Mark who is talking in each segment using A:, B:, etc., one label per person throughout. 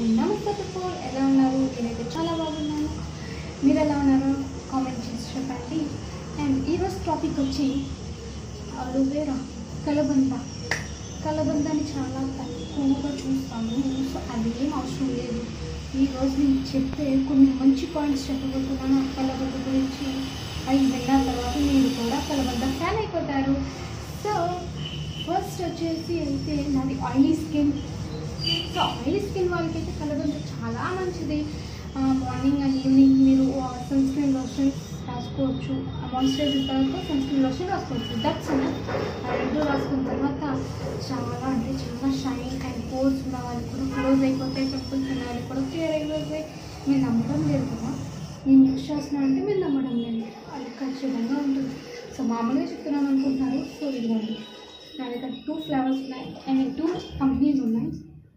A: నమస్తే people. ఎలా ఉన్నారు నేనైతే చాలా బాగున్నాను మీరు ఎలా ఉన్నారు కామెంట్ చేసి చెప్పండి అండ్ ఈరోజు టాపిక్ వచ్చి అలోవేరా కలబంద కలబందని చాలా తక్కువగా చూస్తాము సో అదేం అవసరం లేదు ఈరోజు నేను చెప్తే కొన్ని మంచి పాయింట్స్ చెప్పబోతున్నాను కలబంద గురించి అవి విన్న తర్వాత మీరు కూడా కలబంద ఫ్యాన్ అయిపోతారు సో ఫస్ట్ వచ్చేసి అయితే నాది oily skin so oil skin వాళ్ళకైతే కలబంద చాలా మంచిది మార్నింగ్ అండ్ ఈవినింగ్ మీరు సన్ స్క్రీన్ లోషన్ రాసుకోవచ్చు మాయిశ్చరైజర్ తర్వాత సన్ స్క్రీన్ లోషన్ రాసుకోవచ్చు దట్స్ రెండు రాసుకున్న తర్వాత చాలా అంటే చాలా షైన్ అండ్ పోర్స్ ఉన్న వాళ్ళు కూడా క్లోజ్ అయిపోతాయి పింపుల్స్ ఉన్న వాళ్ళు కూడా క్లియర్ అయిపోతాయి మీరు నమ్మడం లేదు కదా నేను యూస్ చేస్తున్నాను అంటే మీరు నమ్మడం లేదు అది ఖచ్చితంగా ఉంటుంది సో మామూలుగా చెప్తున్నాను అనుకుంటున్నారు సో ఇదిగోండి నా దగ్గర టూ ఫ్లేవర్స్ ఉన్నాయి అండ్ టూ కంపెనీస్ ఉన్నాయి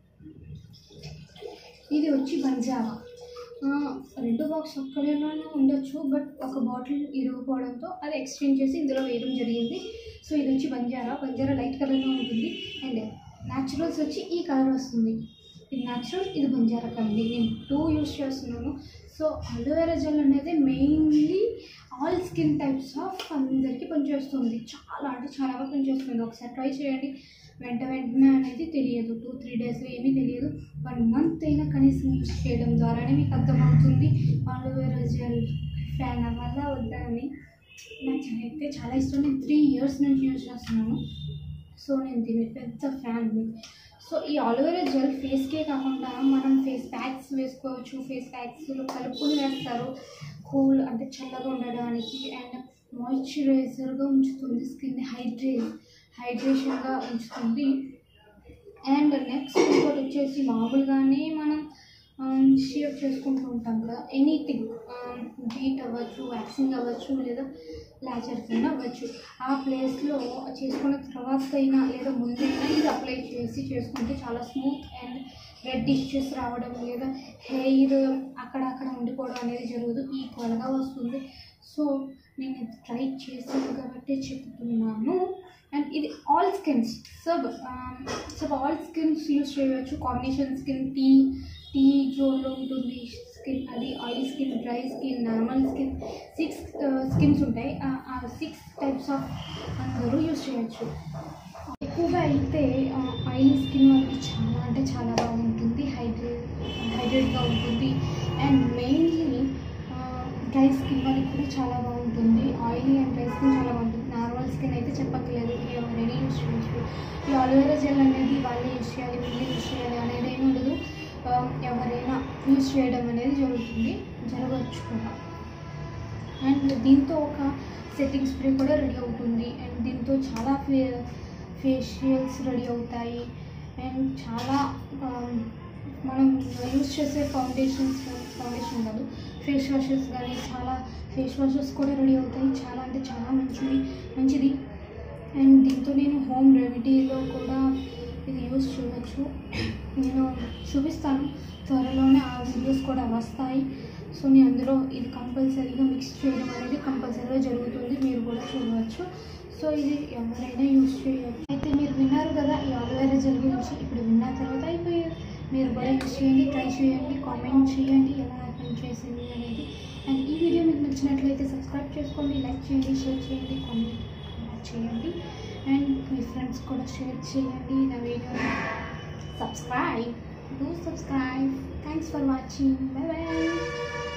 A: ఇది వచ్చి బంజారా ఆ, రెండు బాక్స్ ఒక్కడేలోనే ఉండొచ్చు బట్ ఒక బాటిల్ ఇరిగిపోవడంతో అది ఎక్స్చేంజ్ చేసి ఇందులో వేయడం జరిగింది సో ఇది వచ్చి బంజారా బంజారా లైట్ కలర్లో ఉంటుంది అండ్ న్యాచురల్స్ వచ్చి ఈ కలర్ వస్తుంది ఇది న్యాచురల్ ఇది బంజారా కంపెనీ నేను టూ యూస్ చేస్తున్నాను సో అలోవెరా జెల్ అనేది mainly all skin types of అందరికీ పనిచేస్తుంది చాలా అంటే చాలా బాగా పనిచేస్తుంది ఒకసారి ట్రై చేయండి వెంట వెంటనే అనేది తెలియదు టూ త్రీ డేస్లో ఏమీ తెలియదు వన్ మంత్ అయినా కనీసం యూస్ చేయడం ద్వారానే మీకు అర్థమవుతుంది అలోవెరా జెల్ ఫ్యాన్ అవ్వాలా వద్దా అని నాకు చాలా అయితే చాలా ఇష్టం నేను త్రీ ఇయర్స్ నుంచి యూజ్ చేస్తున్నాను సో నేను దీన్ని పెద్ద ఫ్యాన్ సో ఈ అలోవెరా జెల్ ఫేస్కే కాకుండా మనం ఫేస్ ప్యాక్స్ వేసుకోవచ్చు ఫేస్ ప్యాక్స్లో కలుపుకొని వేస్తారు కూల్ అంటే చల్లగా ఉండడానికి అండ్ మాయిశ్చరైజర్గా ఉంచుతుంది స్కిన్ హైడ్రే హైడ్రేషన్గా ఉంచుతుంది అండ్ నెక్స్ట్ ఇంకోటి వచ్చేసి మామూలుగానే మనం షేవ్ చేసుకుంటూ ఉంటాం కదా ఎనీథింగ్ బీట్ అవ్వచ్చు వ్యాక్సింగ్ అవ్వచ్చు లేదా లాచర్స్ అయినా అవ్వచ్చు ఆ ప్లేస్లో చేసుకున్న తర్వాత అయినా లేదా ముందైనా ఇది అప్లై చేసి చేసుకుంటే చాలా స్మూత్ అండ్ రెడ్ డిషెస్ రావడం లేదా హెయిర్ అక్కడ అక్కడ ఉండిపోవడం అనేది జరగదు ఈక్వల్గా వస్తుంది సో నేను ఇది ట్రై చేసాను కాబట్టి చెప్తున్నాను అండ్ ఇది ఆల్ స్కిన్స్ సబ్ సబ్ ఆల్ స్కిన్స్ యూస్ చేయవచ్చు కాంబినేషన్ స్కిన్ టీ టీ జోన్లో ఉంటుంది స్కిన్ అది oil skin dry skin normal skin six skins ఉంటాయి ఆ- ఆ సిక్స్ టైప్స్ ఆఫ్ అందరూ యూస్ చేయొచ్చు ఎక్కువగా అయితే ఆయిల్ స్కిన్ వాళ్ళకి చాలా అంటే చాలా బాగుంటుంది హైడ్రేట్ హైడ్రేట్గా ఉంటుంది అండ్ మెయిన్లీ డ్రై స్కిన్ వాళ్ళకి కూడా చాలా బాగుంటుంది ఆయిలీ అండ్ డ్రై స్కిన్ చాలా బాగుంటుంది నార్మల్ స్కిన్ అయితే చెప్పక్కర్లేదు ఎవరైనా యూస్ చేయొచ్చు ఈ అలోవెరా జెల్ అనేది వాళ్ళే యూస్ చేయాలి వీళ్ళే యూస్ చేయాలి అనేది ఏమి ఉండదు ఆ, ఎవరైనా యూస్ చేయడం అనేది జరుగుతుంది జరగవచ్చు కూడా అండ్ దీంతో ఒక సెట్టింగ్ స్ప్రే కూడా రెడీ అవుతుంది అండ్ దీంతో చాలా ఫే ఫేషియల్స్ రెడీ అవుతాయి అండ్ చాలా ఆ, మనం యూస్ చేసే ఫౌండేషన్స్ ఫౌండేషన్ కాదు ఫేస్ వాషెస్ కానీ చాలా ఫేస్ వాషెస్ కూడా రెడీ అవుతాయి చాలా అంటే చాలా మంచిది మంచిది అండ్ దీంతో నేను హోమ్ రెమెడీలో కూడా ఇది యూస్ చేయవచ్చు నేను చూపిస్తాను త్వరలోనే ఆ వీడియోస్ కూడా వస్తాయి సో నేను అందులో ఇది కంపల్సరీగా మిక్స్ చేయడం అనేది కంపల్సరీగా జరుగుతుంది మీరు కూడా చూడవచ్చు సో ఇది ఎవరైనా యూస్ చేయవచ్చు అయితే మీరు విన్నారు కదా ఈ అలోవెరా జెల్ గురించి ఇప్పుడు విన్న తర్వాత అయిపోయారు మీరు కూడా యూస్ చేయండి ట్రై చేయండి కామెంట్ చేయండి ఎలా పనిచేసింది అనేది అండ్ ఈ వీడియో మీకు నచ్చినట్లయితే సబ్స్క్రైబ్ చేసుకోండి లైక్ చేయండి షేర్ చేయండి కామెంట్ చేయండి అండ్ మీ ఫ్రెండ్స్ కూడా షేర్ చేయండి నా video subscribe do subscribe thanks for watching bye by